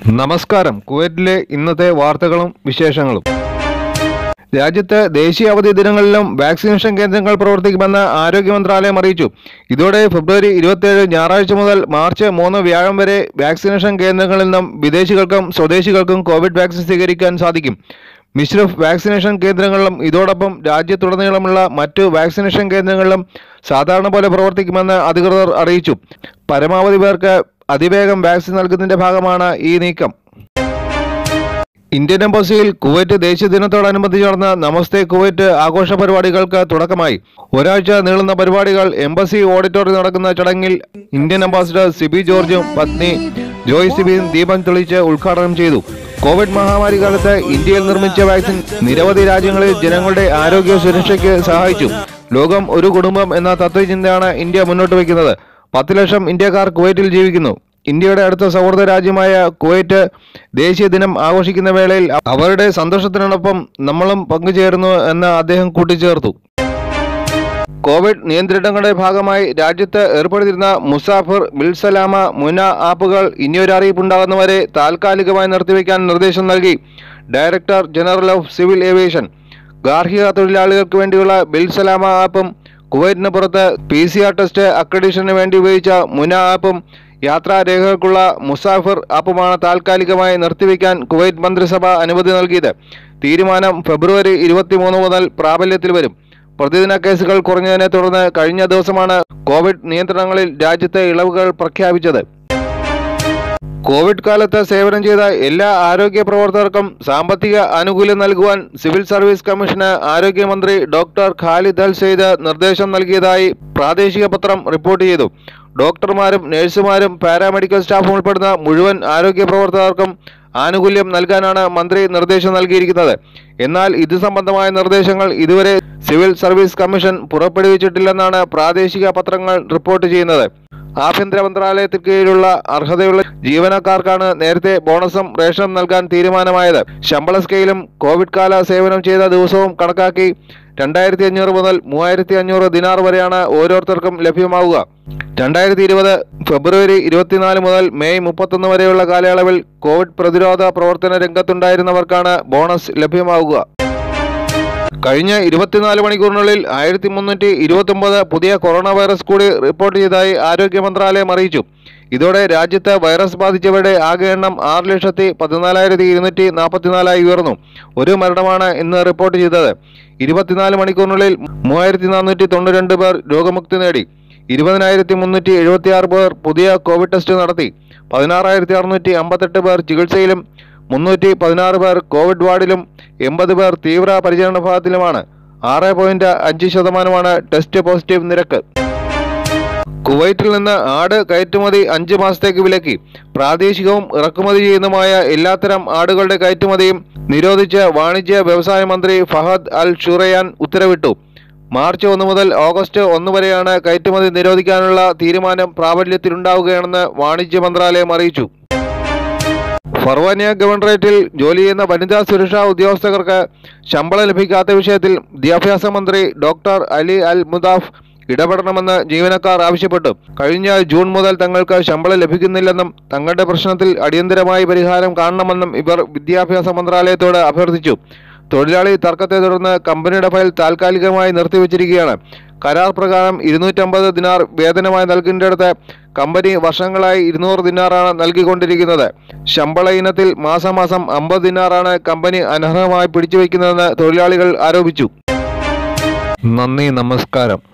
നമസ്കാരം കുവൈറ്റിലെ ഇന്നത്തെ വാർത്തകളും വിശേഷങ്ങളും രാജ്യത്ത് ദേശീയ അവധി ദിനങ്ങളിലും വാക്സിനേഷൻ കേന്ദ്രങ്ങൾ പ്രവർത്തിക്കുമെന്ന് ആരോഗ്യ മന്ത്രാലയം അറിയിച്ചു ഇതോടെ ഫെബ്രുവരി ഇരുപത്തിയേഴ് ഞായറാഴ്ച മുതൽ മാർച്ച് മൂന്ന് വ്യാഴം വരെ വാക്സിനേഷൻ കേന്ദ്രങ്ങളിൽ നിന്നും വിദേശികൾക്കും സ്വദേശികൾക്കും കോവിഡ് വാക്സിൻ സ്വീകരിക്കാൻ സാധിക്കും മിശ്രഫ് വാക്സിനേഷൻ കേന്ദ്രങ്ങളിലും ഇതോടൊപ്പം രാജ്യത്തുടനീളമുള്ള മറ്റു വാക്സിനേഷൻ കേന്ദ്രങ്ങളിലും സാധാരണ പോലെ പ്രവർത്തിക്കുമെന്ന് അധികൃതർ അറിയിച്ചു പരമാവധി പേർക്ക് അതിവേഗം വാക്സിൻ നൽകുന്നതിന്റെ ഭാഗമാണ് ഈ നീക്കം ഇന്ത്യൻ എംബസിയിൽ കുവൈറ്റ് ദേശീയ ദിനത്തോടനുബന്ധിച്ച് നടന്ന നമസ്തേ കുവൈറ്റ് ആഘോഷ പരിപാടികൾക്ക് തുടക്കമായി ഒരാഴ്ച നീളുന്ന പരിപാടികൾ എംബസി ഓഡിറ്റോറിയം നടക്കുന്ന ചടങ്ങിൽ ഇന്ത്യൻ അംബാസിഡർ സിബി ജോർജും പത്നി ജോയ് സിബിയും ദീപം തെളിയിച്ച് ഉദ്ഘാടനം ചെയ്തു കോവിഡ് മഹാമാരി കാലത്ത് ഇന്ത്യയിൽ നിർമ്മിച്ച വാക്സിൻ നിരവധി രാജ്യങ്ങളിൽ ജനങ്ങളുടെ ആരോഗ്യ സുരക്ഷയ്ക്ക് സഹായിച്ചു ലോകം ഒരു കുടുംബം എന്ന തത്വചിന്തയാണ് ഇന്ത്യ മുന്നോട്ട് വയ്ക്കുന്നത് പത്ത് ലക്ഷം ഇന്ത്യക്കാർ കുവൈറ്റിൽ ജീവിക്കുന്നു ഇന്ത്യയുടെ അടുത്ത സൗഹൃദ രാജ്യമായ കുവൈറ്റ് ദേശീയ ദിനം ആഘോഷിക്കുന്ന വേളയിൽ അവരുടെ സന്തോഷത്തിനോടൊപ്പം നമ്മളും പങ്കുചേരുന്നു എന്ന് അദ്ദേഹം കൂട്ടിച്ചേർത്തു കോവിഡ് നിയന്ത്രണങ്ങളുടെ ഭാഗമായി രാജ്യത്ത് ഏർപ്പെടുത്തിയിരുന്ന മുസാഫിർ ബിൽസലാമ മുന ആപ്പുകൾ ഇനിയൊരു അറിയിപ്പുണ്ടാകുന്നവരെ താൽക്കാലികമായി നിർത്തിവെക്കാൻ നിർദ്ദേശം നൽകി director general of civil aviation ഗാർഹിക തൊഴിലാളികൾക്ക് വേണ്ടിയുള്ള ബിൽസലാമ ആപ്പും കുവൈറ്റിന് പുറത്ത് പി സി ആർ ടെസ്റ്റ് അക്രഡിഷന് വേണ്ടി ഉപയോഗിച്ച മുന ആപ്പും യാത്രാ രേഖകൾക്കുള്ള മുസാഫിർ ആപ്പുമാണ് താൽക്കാലികമായി നിർത്തിവെക്കാൻ കുവൈറ്റ് മന്ത്രിസഭ അനുമതി നൽകിയത് തീരുമാനം ഫെബ്രുവരി ഇരുപത്തിമൂന്ന് മുതൽ പ്രാബല്യത്തിൽ വരും പ്രതിദിന കേസുകൾ കുറഞ്ഞതിനെ തുടർന്ന് കഴിഞ്ഞ ദിവസമാണ് കോവിഡ് നിയന്ത്രണങ്ങളിൽ രാജ്യത്തെ ഇളവുകൾ പ്രഖ്യാപിച്ചത് കോവിഡ് കാലത്ത് സേവനം ചെയ്ത എല്ലാ ആരോഗ്യ പ്രവർത്തകർക്കും സാമ്പത്തിക ആനുകൂല്യം നൽകുവാൻ സിവിൽ സർവീസ് കമ്മീഷന് ആരോഗ്യമന്ത്രി ഡോക്ടർ ഖാലിദ് അൽ സെയ്ദ് നിർദ്ദേശം നൽകിയതായി പ്രാദേശിക പത്രം റിപ്പോർട്ട് ചെയ്തു ഡോക്ടർമാരും നഴ്സുമാരും പാരാമെഡിക്കൽ സ്റ്റാഫും ഉൾപ്പെടുന്ന മുഴുവൻ ആരോഗ്യ പ്രവർത്തകർക്കും ആനുകൂല്യം നൽകാനാണ് മന്ത്രി നിർദ്ദേശം നൽകിയിരിക്കുന്നത് എന്നാൽ ഇത് സംബന്ധമായ നിർദ്ദേശങ്ങൾ ഇതുവരെ സിവിൽ സർവീസ് കമ്മീഷൻ പുറപ്പെടുവിച്ചിട്ടില്ലെന്നാണ് പ്രാദേശിക പത്രങ്ങൾ റിപ്പോർട്ട് ചെയ്യുന്നത് ആഭ്യന്തര മന്ത്രാലയത്തിന് കീഴിലുള്ള അർഹതയുള്ള ജീവനക്കാർക്കാണ് നേരത്തെ ബോണസും റേഷനും നൽകാൻ തീരുമാനമായത് ശമ്പള സ്കെയിലും കോവിഡ് കാല സേവനം ചെയ്ത ദിവസവും കണക്കാക്കി രണ്ടായിരത്തി അഞ്ഞൂറ് മുതൽ മൂവായിരത്തി അഞ്ഞൂറ് ദിനാർ വരെയാണ് ഓരോരുത്തർക്കും ലഭ്യമാവുക രണ്ടായിരത്തി ഇരുപത് ഫെബ്രുവരി ഇരുപത്തിനാല് മുതൽ മെയ് മുപ്പത്തൊന്ന് വരെയുള്ള കാലയളവിൽ കോവിഡ് പ്രതിരോധ പ്രവർത്തന രംഗത്തുണ്ടായിരുന്നവർക്കാണ് ബോണസ് ലഭ്യമാവുക കഴിഞ്ഞ ഇരുപത്തിനാല് മണിക്കൂറിനുള്ളിൽ ആയിരത്തി മുന്നൂറ്റി ഇരുപത്തൊമ്പത് പുതിയ കൊറോണ വൈറസ് കൂടി റിപ്പോർട്ട് ചെയ്തതായി ആരോഗ്യ മന്ത്രാലയം അറിയിച്ചു ഇതോടെ രാജ്യത്ത് വൈറസ് ബാധിച്ചവരുടെ ആകെ എണ്ണം ആറ് ലക്ഷത്തി പതിനാലായിരത്തി ഇരുന്നൂറ്റി നാൽപ്പത്തിനാലായി ഉയർന്നു ഒരു മരണമാണ് ഇന്ന് റിപ്പോർട്ട് ചെയ്തത് ഇരുപത്തിനാല് മണിക്കൂറിനുള്ളിൽ മൂവായിരത്തി നാനൂറ്റി തൊണ്ണൂറ്റി പേർ രോഗമുക്തി നേടി ഇരുപതിനായിരത്തി മുന്നൂറ്റി എഴുപത്തി ആറ് പേർ പുതിയ കോവിഡ് ടെസ്റ്റ് നടത്തി പതിനാറായിരത്തി അറുന്നൂറ്റി അമ്പത്തെട്ട് പേർ ചികിത്സയിലും മുന്നൂറ്റി പതിനാറ് പേർ കോവിഡ് വാർഡിലും എൺപത് പേർ തീവ്ര പരിചരണ വിഭാഗത്തിലുമാണ് ആറ് പോയിന്റ് അഞ്ച് ശതമാനമാണ് ടെസ്റ്റ് പോസിറ്റീവ് നിരക്ക് കുവൈറ്റിൽ നിന്ന് ആട് കയറ്റുമതി അഞ്ച് മാസത്തേക്ക് വിലക്കി പ്രാദേശികവും ഇറക്കുമതി ചെയ്യുന്നതുമായ എല്ലാത്തരം ആടുകളുടെ കയറ്റുമതിയും നിരോധിച്ച് വാണിജ്യ വ്യവസായ മന്ത്രി ഫഹദ് അൽ ഷുറയാൻ ഉത്തരവിട്ടു മാർച്ച് ഒന്ന് മുതൽ ഓഗസ്റ്റ് ഒന്ന് വരെയാണ് കയറ്റുമതി നിരോധിക്കാനുള്ള തീരുമാനം പ്രാബല്യത്തിലുണ്ടാവുകയാണെന്ന് വാണിജ്യ മന്ത്രാലയം അറിയിച്ചു ഫർവാനിയ ഗവർണറേറ്റിൽ ജോലി ചെയ്യുന്ന വനിതാ സുരക്ഷാ ഉദ്യോഗസ്ഥർക്ക് ശമ്പളം ലഭിക്കാത്ത വിഷയത്തിൽ വിദ്യാഭ്യാസ മന്ത്രി ഡോക്ടർ അലി അൽ മുദാഫ് ഇടപെടണമെന്ന് ജീവനക്കാർ ആവശ്യപ്പെട്ടു കഴിഞ്ഞ ജൂൺ മുതൽ തങ്ങൾക്ക് ശമ്പളം ലഭിക്കുന്നില്ലെന്നും തങ്ങളുടെ പ്രശ്നത്തിൽ അടിയന്തരമായി പരിഹാരം കാണണമെന്നും ഇവർ വിദ്യാഭ്യാസ മന്ത്രാലയത്തോട് അഭ്യർത്ഥിച്ചു തൊഴിലാളി തർക്കത്തെ തുടർന്ന് കമ്പനിയുടെ ഫയൽ താൽക്കാലികമായി നിർത്തിവച്ചിരിക്കുകയാണ് കരാർ പ്രകാരം ഇരുന്നൂറ്റമ്പത് ദിനാർ വേതനമായി നൽകേണ്ടിടത്ത് കമ്പനി വർഷങ്ങളായി ഇരുന്നൂറ് ദിനാറാണ് നൽകിക്കൊണ്ടിരിക്കുന്നത് ശമ്പള ഇനത്തിൽ മാസാമാസം അമ്പത് ദിനാറാണ് കമ്പനി അനർഹമായി പിടിച്ചുവെക്കുന്നതെന്ന് തൊഴിലാളികൾ ആരോപിച്ചു നന്ദി നമസ്കാരം